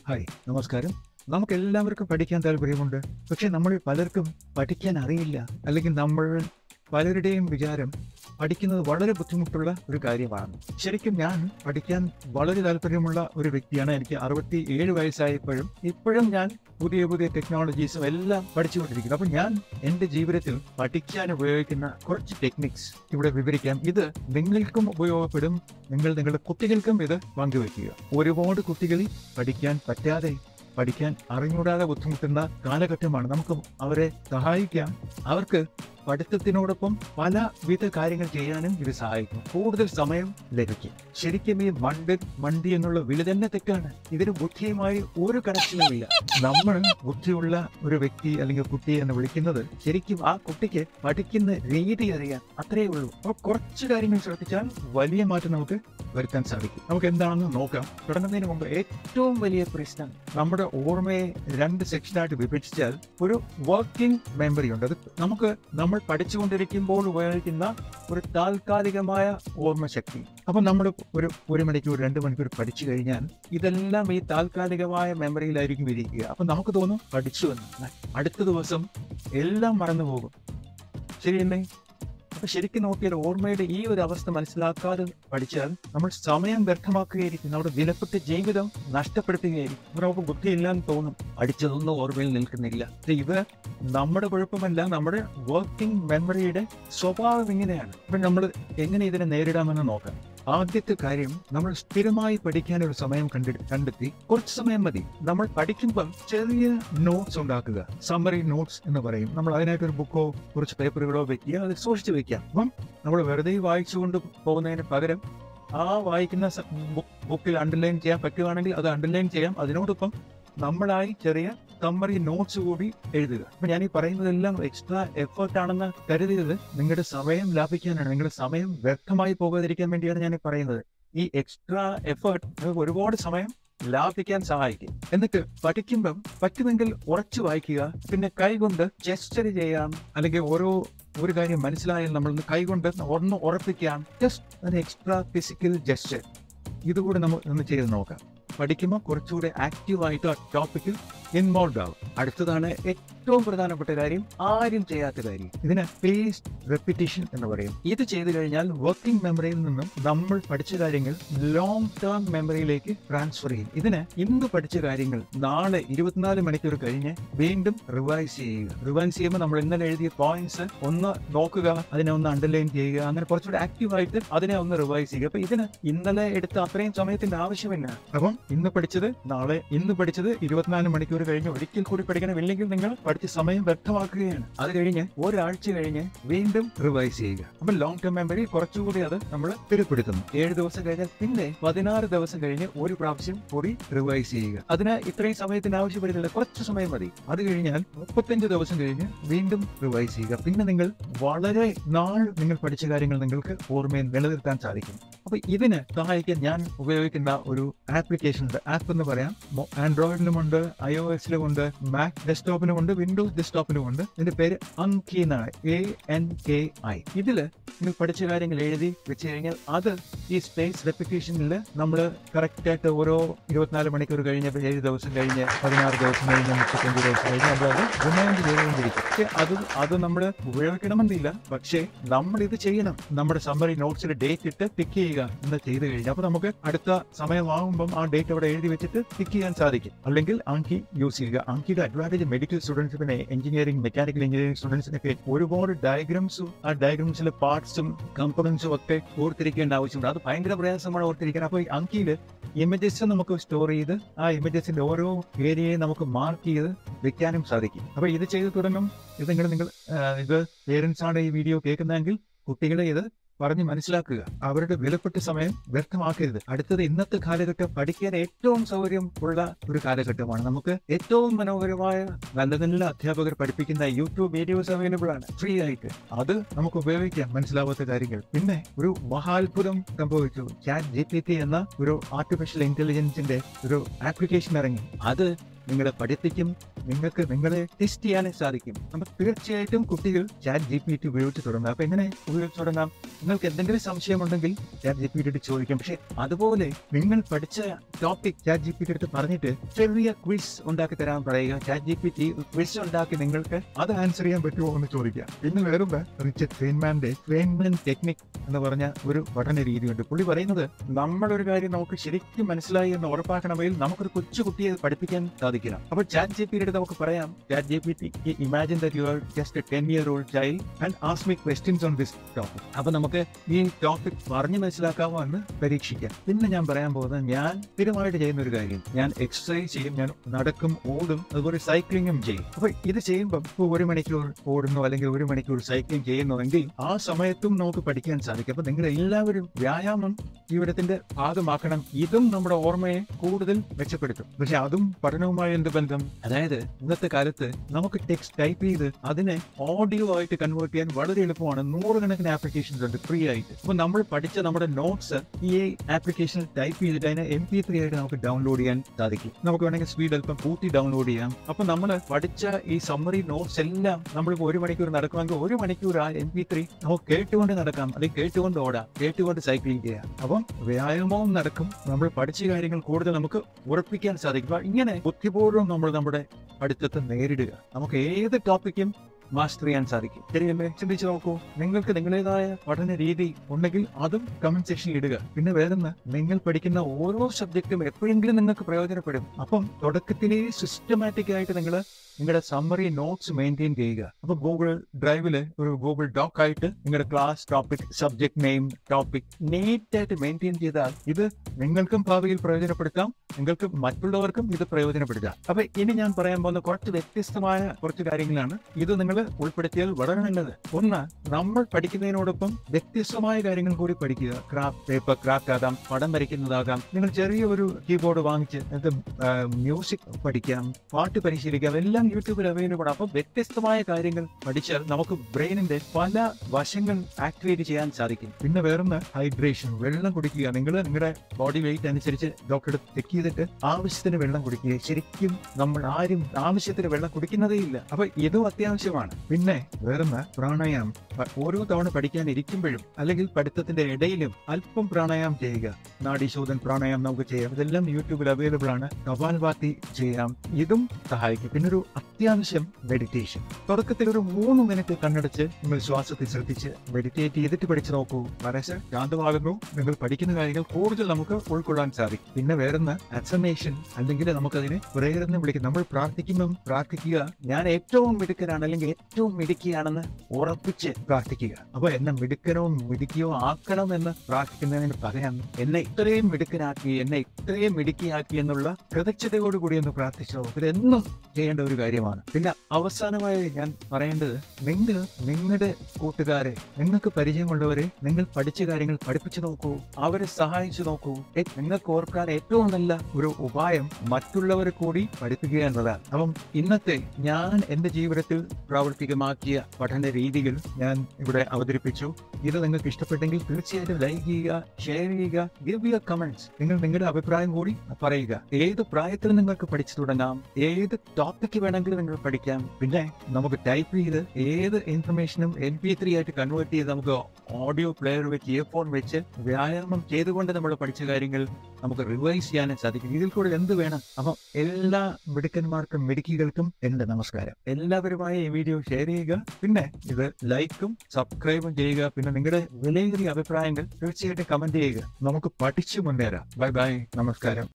hi നമസ്കാരം നമുക്ക് എല്ലാവർക്കും പഠിക്കാൻ താല്പര്യമുണ്ട് പക്ഷെ നമ്മൾ പലർക്കും പഠിക്കാൻ അറിയില്ല അല്ലെങ്കിൽ നമ്മൾ പലരുടെയും വിചാരം പഠിക്കുന്നത് വളരെ ബുദ്ധിമുട്ടുള്ള ഒരു കാര്യമാണ് ശരിക്കും ഞാൻ പഠിക്കാൻ വളരെ താല്പര്യമുള്ള ഒരു വ്യക്തിയാണ് എനിക്ക് അറുപത്തി ഏഴ് വയസ്സായപ്പോഴും ഇപ്പോഴും ഞാൻ പുതിയ പുതിയ ടെക്നോളജീസും എല്ലാം പഠിച്ചുകൊണ്ടിരിക്കുന്നു അപ്പൊ ഞാൻ എന്റെ ജീവിതത്തിൽ പഠിക്കാൻ ഉപയോഗിക്കുന്ന കുറച്ച് ടെക്നിക്സ് ഇവിടെ വിവരിക്കാം ഇത് നിങ്ങൾക്കും ഉപയോഗപ്പെടും നിങ്ങൾ നിങ്ങളുടെ കുട്ടികൾക്കും ഇത് പങ്കുവെക്കുക ഒരുപാട് കുട്ടികൾ പഠിക്കാൻ പറ്റാതെ പഠിക്കാൻ അറിഞ്ഞൂടാതെ ബുദ്ധിമുട്ടുന്ന കാലഘട്ടമാണ് നമുക്ക് അവരെ സഹായിക്കാം അവർക്ക് പഠിത്തത്തിനോടൊപ്പം പലവിധ കാര്യങ്ങൾ ചെയ്യാനും ഇത് സഹായിക്കും കൂടുതൽ സമയം ലഭിക്കും ശരിക്കും ഈ മണ്ട് മണ്ടി എന്നുള്ള വിളി തന്നെ തെറ്റാണ് ഇതിന് ബുദ്ധിയുമായി ഒരു കണക്ഷനുമില്ല നമ്മൾ ബുദ്ധിയുള്ള ഒരു വ്യക്തി അല്ലെങ്കിൽ കുട്ടി എന്ന് വിളിക്കുന്നത് ശരിക്കും ആ കുട്ടിക്ക് പഠിക്കുന്ന രീതി അറിയാൻ അത്രയേ ഉള്ളൂ അപ്പോൾ കുറച്ച് കാര്യങ്ങൾ ശ്രദ്ധിച്ചാൽ വലിയ മാറ്റം നമുക്ക് വരുത്താൻ സാധിക്കും നമുക്ക് എന്താണെന്ന് നോക്കാം തുടങ്ങുന്നതിന് മുമ്പ് ഏറ്റവും വലിയ പ്രശ്നം നമ്മുടെ ഓർമ്മയെ രണ്ട് സെക്ഷനായിട്ട് വിഭജിച്ചാൽ ഒരു വർക്കിംഗ് മെമ്മറി ഉണ്ട് അത് നമുക്ക് നമ്മൾ പഠിച്ചുകൊണ്ടിരിക്കുമ്പോൾ ഉപയോഗിക്കുന്ന ഒരു താൽക്കാലികമായ ഓർമ്മശക്തി അപ്പൊ നമ്മൾ ഒരു ഒരു മണിക്കൂർ രണ്ട് മണിക്കൂർ പഠിച്ചു കഴിഞ്ഞാൽ ഇതെല്ലാം ഈ താൽക്കാലികമായ മെമ്മറിയിലായിരിക്കും ഇരിക്കുക അപ്പൊ നമുക്ക് തോന്നും പഠിച്ചു എന്ന് അടുത്ത ദിവസം എല്ലാം മറന്നു പോകും ശരിയല്ലേ അപ്പൊ ശരിക്കും നോക്കിയാൽ ഓർമ്മയുടെ ഈ ഒരു അവസ്ഥ മനസ്സിലാക്കാതെ പഠിച്ചാൽ നമ്മൾ സമയം വ്യർത്ഥമാക്കുകയായിരിക്കും നമ്മുടെ വിലപ്പെട്ട ജീവിതം നഷ്ടപ്പെടുത്തുകയായിരിക്കും അപ്പൊ നമുക്ക് ബുദ്ധിയില്ലാന്ന് തോന്നും പഠിച്ചതൊന്നും ഓർമ്മയിൽ നിൽക്കുന്നില്ല പക്ഷേ ഇത് നമ്മുടെ കുഴപ്പമല്ല നമ്മുടെ വർക്കിംഗ് മെമ്മറിയുടെ സ്വഭാവം ഇങ്ങനെയാണ് അപ്പൊ നമ്മൾ എങ്ങനെ ഇതിനെ നേരിടാമെന്ന് നോക്കാം ആദ്യത്തെ കാര്യം നമ്മൾ സ്ഥിരമായി പഠിക്കാൻ ഒരു സമയം കണ്ടെ കണ്ടെത്തി കുറച്ച് സമയം മതി നമ്മൾ പഠിക്കുമ്പം ചെറിയ നോട്ട്സ് ഉണ്ടാക്കുക സമ്മറി നോട്ട്സ് എന്ന് പറയും നമ്മൾ അതിനായിട്ട് ഒരു ബുക്കോ കുറച്ച് പേപ്പറുകളോ വെക്കുക അത് സൂക്ഷിച്ചു വെക്കാം അപ്പം നമ്മൾ വെറുതെ വായിച്ചുകൊണ്ട് പോകുന്നതിന് പകരം ആ വായിക്കുന്ന സ- ബു- ബുക്കിൽ അണ്ടർലൈൻ ചെയ്യാൻ പറ്റുകയാണെങ്കിൽ അത് അണ്ടർലൈൻ ചെയ്യാം അതിനോടൊപ്പം നമ്മളായി ചെറിയ സമ്മറി നോട്ട്സ് കൂടി എഴുതുക അപ്പൊ ഞാൻ ഈ പറയുന്നതെല്ലാം എക്സ്ട്രാ എഫേർട്ട് ആണെന്ന് കരുതരുത് നിങ്ങളുടെ സമയം ലാഭിക്കാനാണ് നിങ്ങളുടെ സമയം വ്യർത്ഥമായി പോകാതിരിക്കാൻ വേണ്ടിയാണ് ഞാൻ ഈ പറയുന്നത് ഈ എക്സ്ട്രാ എഫേർട്ട് നിങ്ങൾക്ക് ഒരുപാട് സമയം ലാഭിക്കാൻ സഹായിക്കും എന്നിട്ട് പഠിക്കുമ്പം പറ്റുമെങ്കിൽ ഉറച്ചു വായിക്കുക പിന്നെ കൈകൊണ്ട് ജസ്റ്റർ ചെയ്യാം അല്ലെങ്കിൽ ഓരോ ഒരു കാര്യം മനസ്സിലായാൽ നമ്മൾ കൈകൊണ്ട് ഒന്ന് ഉറപ്പിക്കാം ജസ്റ്റ് ഒരു എക്സ്ട്രാ ഫിസിക്കൽ ജസ്റ്റർ ഇതുകൂടെ നമ്മൾ ഒന്ന് ചെയ്ത് നോക്കാം പഠിക്കുമ്പോൾ കുറച്ചുകൂടെ ആക്റ്റീവായിട്ട് ആ ടോപ്പിക്കിൽ ഇൻവോൾവ് ആവും അടുത്തതാണ് ഏറ്റവും പ്രധാനപ്പെട്ട കാര്യം ആരും ചെയ്യാത്ത കാര്യം ഇതിന് പേസ്റ്റ് റെപ്പിറ്റേഷൻ എന്ന് പറയും ഇത് ചെയ്തു കഴിഞ്ഞാൽ വർക്കിംഗ് മെമ്മറിയിൽ നിന്നും നമ്മൾ പഠിച്ച കാര്യങ്ങൾ ലോങ് ടേം മെമ്മറിയിലേക്ക് ട്രാൻസ്ഫർ ചെയ്യും ഇതിന് ഇന്ന് പഠിച്ച കാര്യങ്ങൾ നാളെ ഇരുപത്തിനാല് മണിക്കൂർ കഴിഞ്ഞ് വീണ്ടും റിവൈസ് ചെയ്യുക റിവൈസ് ചെയ്യുമ്പോൾ നമ്മൾ ഇന്നലെ എഴുതിയ പോയിന്റ്സ് ഒന്ന് നോക്കുക അതിനെ ഒന്ന് അണ്ടർലൈൻ ചെയ്യുക അങ്ങനെ കുറച്ചുകൂടെ ആക്റ്റീവായിട്ട് അതിനെ ഒന്ന് റിവൈസ് ചെയ്യുക അപ്പൊ ഇതിന് ഇന്നലെ എടുത്ത അത്രയും സമയത്തിന്റെ ആവശ്യമില്ല അപ്പം ഇന്ന് പഠിച്ചത് നാളെ ഇന്ന് പഠിച്ചത് ഇരുപത്തിനാല് മണിക്കൂർ കഴിഞ്ഞ് ഒരിക്കൽ കൂടി പഠിക്കണം ഇല്ലെങ്കിൽ നിങ്ങൾ പഠിച്ച സമയം വ്യക്തമാക്കുകയാണ് അത് കഴിഞ്ഞ് ഒരാഴ്ച കഴിഞ്ഞ് വീണ്ടും റിവൈസ് ചെയ്യുക അപ്പൊ ലോങ് ടേം മെമ്മറി കുറച്ചുകൂടി അത് നമ്മൾ സ്ഥിരപ്പെടുത്തുന്നു ഏഴ് ദിവസം കഴിഞ്ഞാൽ പിന്നെ പതിനാറ് ദിവസം കഴിഞ്ഞ് ഒരു പ്രാവശ്യം കൂടി റിവൈസ് ചെയ്യുക അതിന് ഇത്രയും സമയത്തിന് ആവശ്യപ്പെടുന്നില്ല കുറച്ച് സമയം മതി അത് കഴിഞ്ഞാൽ മുപ്പത്തഞ്ച് ദിവസം കഴിഞ്ഞ് വീണ്ടും റിവൈസ് ചെയ്യുക പിന്നെ നിങ്ങൾ വളരെ നാൾ നിങ്ങൾ പഠിച്ച കാര്യങ്ങൾ നിങ്ങൾക്ക് ഓർമ്മയിൽ നിലനിർത്താൻ സാധിക്കും അപ്പൊ ഇതിന് സഹായിക്കാൻ ഞാൻ ഉപയോഗിക്കുന്ന ഒരു ആപ്ലിക്കേഷൻ ഉണ്ട് ആപ്പ് എന്ന് പറയാം ആൻഡ്രോയിഡിലുമുണ്ട് ഐ ഒ എസിലുമുണ്ട് മാക് ഡെസ്ക്ടോപ്പിലുമുണ്ട് വിൻഡോസ് ഡെസ്ക്ടോപ്പിലുമുണ്ട് ഇതിന്റെ പേര് അങ്കി എന്നാണ് എ എൻ കെ ഐ ഇതില് നിങ്ങൾ പഠിച്ച കാര്യങ്ങൾ എഴുതി വെച്ച് കഴിഞ്ഞാൽ അത് ഈ സ്പേസ് റെപ്പിറ്റേഷനിൽ നമ്മൾ കറക്റ്റ് ആയിട്ട് ഓരോ ഇരുപത്തിനാല് മണിക്കൂർ കഴിഞ്ഞ് ഏഴ് ദിവസം കഴിഞ്ഞ് പതിനാറ് ദിവസം കഴിഞ്ഞ് മുപ്പത്തഞ്ച് ദിവസം കഴിഞ്ഞ് നമ്മളത് റിമൈൻഡ് ചെയ്തുകൊണ്ടിരിക്കും പക്ഷെ അത് അത് നമ്മൾ ഉപയോഗിക്കണമെന്നില്ല പക്ഷേ നമ്മൾ ഇത് ചെയ്യണം നമ്മുടെ സമ്മറി നോട്ട്സിൽ ഡേറ്റ് ഇട്ട് പിക്ക് ചെയ്യുക എന്ന് ചെയ്ത് കഴിഞ്ഞാൽ അപ്പൊ നമുക്ക് അടുത്ത സമയമാകുമ്പം ആ ഡേറ്റ് അവിടെ എഴുതി വെച്ചിട്ട് പിക്ക് ചെയ്യാൻ സാധിക്കും അല്ലെങ്കിൽ അങ്കി യൂസ് ചെയ്യുക അങ്കിയുടെ അഡ്വാൻറ്റേജ് മെഡിക്കൽ സ്റ്റുഡൻസിന് എഞ്ചിനീയറിംഗ് മെക്കാനിക്കൽ എഞ്ചിനീയറിംഗ് സ്റ്റുഡൻസിനൊക്കെ ഒരുപാട് ഡയഗ്രാംസും ആ ഡയഗ്രാംസിലെ പാർട്സും കമ്പണൻസും ഒക്കെ ഓർത്തിരിക്കേണ്ട ആവശ്യമുണ്ട് അത് ഭയങ്കര പ്രയാസമാണ് ഓർത്തിരിക്കാൻ അപ്പോൾ ഈ അങ്കിയിൽ ഇമേജസ് നമുക്ക് സ്റ്റോർ ചെയ്ത് ആ ഇമേജസിന്റെ ഓരോ ഏരിയയെ നമുക്ക് മാർക്ക് ചെയ്ത് വെക്കാനും സാധിക്കും അപ്പൊ ഇത് ചെയ്ത് തുടങ്ങും ഇത് നിങ്ങൾ നിങ്ങൾ ആ, ഇത് പേരൻസ് ആണ് ഈ വീഡിയോ കേൾക്കുന്നതെങ്കിൽ കുട്ടികളെ ഇത് പറഞ്ഞ് മനസ്സിലാക്കുക അവരുടെ വിലപ്പെട്ട സമയം വ്യർത്ഥമാക്കരുത് അടുത്തത് ഇന്നത്തെ കാലഘട്ടം പഠിക്കാൻ ഏറ്റവും സൗകര്യം ഉള്ള ഒരു കാലഘട്ടമാണ് നമുക്ക് ഏറ്റവും മനോഹരമായ നല്ല നല്ല അധ്യാപകർ പഠിപ്പിക്കുന്ന യൂട്യൂബ് വീഡിയോസ് അവൈലബിൾ ആണ് ഫ്രീ ആയിട്ട് അത് നമുക്ക് ഉപയോഗിക്കാം മനസ്സിലാവാത്ത കാര്യങ്ങൾ പിന്നെ ഒരു മഹാത്ഭുതം സംഭവിച്ചു ചാറ്റ് ജി പി ടി എന്ന ഒരു ആർട്ടിഫിഷ്യൽ ഇന്റലിജൻസിന്റെ ഒരു ആപ്ലിക്കേഷൻ ഇറങ്ങി അത് നിങ്ങളെ പഠിപ്പിക്കും നിങ്ങൾക്ക് നിങ്ങളെ ടെസ്റ്റ് ചെയ്യാനേ സാധിക്കും അപ്പൊ തീർച്ചയായിട്ടും കുട്ടികൾ ചാറ്റ് ജി പി ടി ഉപയോഗിച്ച് തുടങ്ങാം അപ്പൊ എങ്ങനെ ഉപയോഗിച്ച് തുടങ്ങാം നിങ്ങൾക്ക് എന്തെങ്കിലും സംശയമുണ്ടെങ്കിൽ ചാറ്റ് ജി പി ടി ചോദിക്കാം പക്ഷെ അതുപോലെ നിങ്ങൾ പഠിച്ച topic chat G P T എടുത്ത് പറഞ്ഞിട്ട് ചെറിയ ക്വിസ് ഉണ്ടാക്കി തരാൻ പറയുക chat G P T quiz ഉണ്ടാക്കി നിങ്ങൾക്ക് അത് ആൻസർ ചെയ്യാൻ പറ്റുമോ എന്ന് ചോദിക്കാം പിന്നെ വേറൊന്ന് റിച്ചർഡ് ഫെയിൻമാന്റെ ഫെയിൻമാൻ ടെക്നിക് എന്ന് പറഞ്ഞ ഒരു പഠന രീതിയുണ്ട് പുള്ളി പറയുന്നത് നമ്മളൊരു കാര്യം നമുക്ക് ശരിക്കും മനസ്സിലായി എന്ന് ഉറപ്പാക്കണമെങ്കിൽ നമുക്കൊരു കൊച്ചു കുട്ടിയെ പഠിപ്പിക്കാൻ സാധിക്കണം അപ്പോൾ ചാറ്റ് ജി പി ടി നമുക്ക് പറയാം chat G P T imagine that you are just ten year old child and ask me questions on this topic അപ്പൊ നമുക്ക് ഈ ടോപ്പിക് പറഞ്ഞു മനസ്സിലാക്കാമോ എന്ന് പരീക്ഷിക്കാം പിന്നെ ഞാൻ പറയാൻ പോകുന്നത് ഞാൻ സ്ഥിരമായിട്ട് ചെയ്യുന്ന ഒരു കാര്യം ഞാൻ എക്സസൈസ് ചെയ്യും ഞാൻ നടക്കും ഓടും അതുപോലെ സൈക്ലിങ്ങും ചെയ്യും അപ്പൊ ഇത് ചെയ്യുമ്പോൾ ഇപ്പോൾ ഒരു മണിക്കൂർ ഓടുന്നു അല്ലെങ്കിൽ ഒരു മണിക്കൂർ സൈക്ലിംഗ് ചെയ്യുന്നുവെങ്കിൽ ആ സമയത്തും നമുക്ക് പഠിക്കാൻ സാധിക്കും അപ്പൊ നിങ്ങൾ എല്ലാവരും വ്യായാമം ജീവിതത്തിന്റെ ഭാഗമാക്കണം ഇതും നമ്മുടെ ഓർമ്മയെ കൂടുതൽ മെച്ചപ്പെടുത്തും പക്ഷെ അതും പഠനവുമായി എന്ത് ബന്ധം അതായത് ഇന്നത്തെ കാലത്ത് നമുക്ക് ടെക്സ്റ്റ് ടൈപ്പ് ചെയ്ത് അതിനെ ഓഡിയോ ആയിട്ട് കൺവേർട്ട് ചെയ്യാൻ വളരെ എളുപ്പമാണ് നൂറുകണക്കിന് ആപ്ലിക്കേഷൻസ് ഉണ്ട് ഫ്രീ ആയിട്ട് അപ്പൊ നമ്മൾ പഠിച്ച നമ്മുടെ നോട്ട്സ് ഈ ആപ്ലിക്കേഷനിൽ ടൈപ്പ് ചെയ്തിട്ട് അതിനെ എം പി ത്രീ ആയിട്ട് നമുക്ക് ഡൗൺലോഡ് ചെയ്യാൻ സാധിക്കും നമുക്ക് വേണമെങ്കിൽ സ്പീഡ് അല്പം കൂട്ടി ഡൗൺലോഡ് ചെയ്യാം അപ്പൊ നമ്മൾ പഠിച്ച ഈ സമ്മറി നോട്ട്സ് എല്ലാം നമ്മളിപ്പോൾ ഒരു മണിക്കൂർ നടക്കുമെങ്കിൽ ഒരു മണിക്കൂർ ആ എം പി ത്രീ നമുക്ക് കേട്ടുകൊണ്ട് നടക്കാം അല്ലെങ്കിൽ കേട്ടുകൊണ്ട് ഓടാം കേട്ടുകൊണ്ട് സൈക്ലിംഗ് ചെയ്യാം അപ്പം വ്യായാമവും നടക്കും നമ്മൾ പഠിച്ച കാര്യങ്ങൾ കൂടുതൽ നമുക്ക് ഉറപ്പിക്കാൻ സാധിക്കും അപ്പൊ ഇങ്ങനെ ബുദ്ധിപൂർവ്വം നമ്മൾ നമ്മുടെ പഠിത്തത്തെ നേരിടുക നമുക്ക് ഏത് ടോപ്പിക്കും മാസ്റ്റർ ചെയ്യാൻ സാധിക്കും ശരിയല്ലേ ചിന്തിച്ചു നോക്കൂ നിങ്ങൾക്ക് നിങ്ങളുടേതായ പഠന രീതി ഉണ്ടെങ്കിൽ അതും കമന്റ് സെക്ഷനിൽ ഇടുക പിന്നെ വേറൊന്ന് നിങ്ങൾ പഠിക്കുന്ന ഓരോ സബ്ജക്റ്റും എപ്പോഴെങ്കിലും നിങ്ങൾക്ക് പ്രയോജനപ്പെടും അപ്പം തുടക്കത്തിലേ സിസ്റ്റമാറ്റിക് ആയിട്ട് നിങ്ങൾ നിങ്ങളുടെ സമ്മറി നോട്ട്സ് മെയിൻറ്റെയിൻ ചെയ്യുക അപ്പൊ ഗൂഗിൾ ഡ്രൈവില് ഒരു ഗൂഗിൾ ഡോക്ക് ആയിട്ട് നിങ്ങളുടെ class topic subject name topic neat ആയിട്ട് മെയിൻറ്റെയിൻ ചെയ്താൽ ഇത് നിങ്ങൾക്കും ഭാവിയിൽ പ്രയോജനപ്പെടുത്താം നിങ്ങൾക്ക് മറ്റുള്ളവർക്കും ഇത് പ്രയോജനപ്പെടുത്താം അപ്പൊ ഇനി ഞാൻ പറയാൻ പോകുന്ന കുറച്ച് വ്യത്യസ്തമായ കുറച്ച് കാര്യങ്ങളാണ് ഇത് നിങ്ങൾ ഉൾപ്പെടുത്തിയാൽ വളരെ നല്ലത് ഒന്ന് നമ്മൾ പഠിക്കുന്നതിനോടൊപ്പം വ്യത്യസ്തമായ കാര്യങ്ങൾ കൂടി പഠിക്കുക ക്രാഫ്റ്റ് പേപ്പർ ക്രാഫ്റ്റ് ആകാം പടം വരയ്ക്കുന്നതാകാം നിങ്ങൾ ചെറിയ ഒരു കീബോർഡ് വാങ്ങിച്ച് എന്ത് മ്യൂസിക് പഠിക്കാം പാട്ട് പരിശീലിക്കാം എല്ലാം യൂട്യൂബിൽ അവൈലബിൾ ആണ് അപ്പൊ വ്യത്യസ്തമായ കാര്യങ്ങൾ പഠിച്ചാൽ നമുക്ക് ബ്രെയിനിന്റെ പല വശങ്ങൾ ആക്ടിവേറ്റ് ചെയ്യാൻ സാധിക്കും പിന്നെ വേറൊന്ന് ഹൈഡ്രേഷൻ വെള്ളം കുടിക്കുക നിങ്ങൾ നിങ്ങളുടെ ബോഡി വെയിറ്റ് അനുസരിച്ച് ഡോക്ടറെ ചെക്ക് ചെയ്തിട്ട് ആവശ്യത്തിന് വെള്ളം കുടിക്കുക ശരിക്കും നമ്മൾ ആരും ആവശ്യത്തിന് വെള്ളം കുടിക്കുന്നതേ ഇല്ല അപ്പൊ ഇതും അത്യാവശ്യമാണ് പിന്നെ വേറൊന്ന് പ്രാണായാമം പ- ഓരോ തവണ പഠിക്കാൻ ഇരിക്കുമ്പോഴും അല്ലെങ്കിൽ പഠിത്തത്തിന്റെ ഇടയിലും അല്പം പ്രാണായാമം ചെയ്യുക നാഡീശോധൻ പ്രാണായാമം നമുക്ക് ചെയ്യാം ഇതെല്ലാം യൂട്യൂബിൽ അവൈലബിൾ ആണ് കപാൽഭാതി ചെയ്യാം ഇതും സഹായിക്കും പിന്നെ ഒരു അത്യാവശ്യം മെഡിറ്റേഷൻ തുടക്കത്തിൽ ഒരു മൂന്ന് മിനിറ്റ് കണ്ണടച്ച് നിങ്ങൾ ശ്വാസത്തിൽ ശ്രദ്ധിച്ച് മെഡിറ്റേറ്റ് ചെയ്തിട്ട് പഠിച്ചു നോക്കൂ മനസ്സ് ശാന്തമാകുന്നു നിങ്ങൾ പഠിക്കുന്ന കാര്യങ്ങൾ കൂടുതൽ നമുക്ക് ഉൾക്കൊള്ളാൻ സാധിക്കും പിന്നെ വേറൊന്ന് അസമേഷൻ അല്ലെങ്കിൽ നമുക്കതിനെ പ്രേയർ എന്ന് വിളിക്കും നമ്മൾ പ്രാർത്ഥിക്കുമ്പം പ്രാർത്ഥിക്കുക ഞാൻ ഏറ്റവും മിടുക്കനാണ് അല്ലെങ്കിൽ ഏറ്റവും മിടുക്കിയാണെന്ന് ഉറപ്പിച്ച് പ്രാർത്ഥിക്കുക അപ്പൊ എന്നെ മിടുക്കനോ മിടുക്കിയോ ആക്കണം എന്ന് പ്രാർത്ഥിക്കുന്നതിന് പകരം എന്നെ ഇത്രയും മിടുക്കനാക്കി എന്നെ ഇത്രയും മിടുക്കിയാക്കി എന്നുള്ള കൃതജ്ഞതയോടുകൂടി ഒന്ന് പ്രാർത്ഥിച്ചോ ഇതെന്നും ചെയ്യേണ്ട ഒരു കാര്യമാണ് പിന്നെ അവസാനമായി ഞാൻ പറയേണ്ടത് നിങ്ങൾ നിങ്ങളുടെ കൂട്ടുകാരെ നിങ്ങൾക്ക് പരിചയമുള്ളവരെ നിങ്ങൾ പഠിച്ച കാര്യങ്ങൾ പഠിപ്പിച്ചു നോക്കൂ അവരെ സഹായിച്ചു നോക്കൂ ഏ- നിങ്ങൾക്ക് ഓർക്കാൻ ഏറ്റവും നല്ല ഒരു ഉപായം മറ്റുള്ളവരെ കൂടി പഠിപ്പിക്കുക എന്നതാണ് അപ്പം ഇന്നത്തെ ഞാൻ എന്റെ ജീവിതത്തിൽ പ്രാവർത്തികമാക്കിയ പഠന രീതികൾ ഞാൻ ഇവിടെ അവതരിപ്പിച്ചു ഇത് നിങ്ങൾക്ക് ഇഷ്ടപ്പെട്ടെങ്കിൽ തീർച്ചയായിട്ടും ലൈക്ക് ചെയ്യുക ഷെയർ ചെയ്യുക ഗിവ് യുവർ കമന്റ്സ് നിങ്ങൾ നിങ്ങളുടെ അഭിപ്രായം കൂടി പറയുക ഏത് പ്രായത്തിൽ നിങ്ങൾക്ക് പഠിച്ചു തുടങ്ങാം ഏത് ടോപ്പിക്ക് വേണമെങ്കിലും നിങ്ങൾ പഠിക്കാം പിന്നെ നമുക്ക് ടൈപ്പ് ചെയ്ത് ഏത് ഇൻഫർമേഷനും എം പി ത്രീ ആയിട്ട് കൺവേർട്ട് ചെയ്ത് നമുക്ക് ഓഡിയോ പ്ലെയർ വെച്ച് ഇയർഫോൺ വെച്ച് വ്യായാമം ചെയ്തുകൊണ്ട് നമ്മൾ പഠിച്ച കാര്യങ്ങൾ നമുക്ക് റിവൈസ് ചെയ്യാനും സാധിക്കും ഇതിൽ കൂടെ എന്ത് വേണം അപ്പം എല്ലാ മിടുക്കന്മാർക്കും മിടുക്കികൾക്കും എന്റെ നമസ്കാരം എല്ലാവരുമായി ഈ വീഡിയോ ഷെയർ ചെയ്യുക പിന്നെ ഇത് ലൈക്കും സബ്സ്ക്രൈബും ചെയ്യുക പിന്നെ നിങ്ങളുടെ വിലയേറിയ അഭിപ്രായങ്ങൾ തീർച്ചയായിട്ടും കമന്റ് ചെയ്യുക നമുക്ക് പഠിച്ചു മുന്നേറാം ബൈ ബൈ നമസ്കാരം